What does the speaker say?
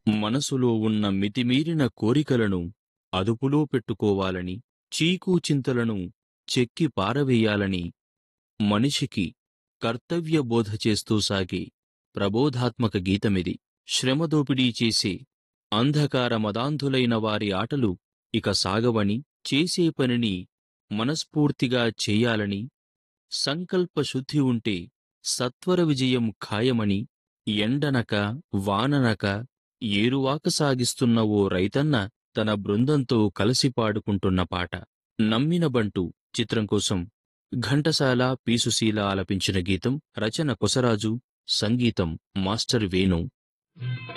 మనసులో ఉన్న మితిమీరిన కోరికలను అదుపులో పెట్టుకోవాలని చీకు చింతలను చెక్కి పారవేయాలని మనిషికి కర్తవ్య బోధ చేస్తూ సాగే ప్రబోధాత్మక గీతమిది శ్రమదోపిడీ చేసే అంధకార మదాంధులైన వారి ఆటలు ఇక సాగవని చేసే పనిని మనస్ఫూర్తిగా చేయాలని సంకల్ప శుద్ధి ఉంటే సత్వర విజయం ఖాయమని ఎండనక వాననక ఏరువాక సాగిస్తున్న ఓ రైతన్న తన బృందంతో కలిసి పాడుకుంటున్న పాట నమ్మిన బంటు చిత్రం కోసం ఘంటసాల పీసుశీల ఆలపించిన గీతం రచన కొసరాజు సంగీతం మాస్టర్ వేణు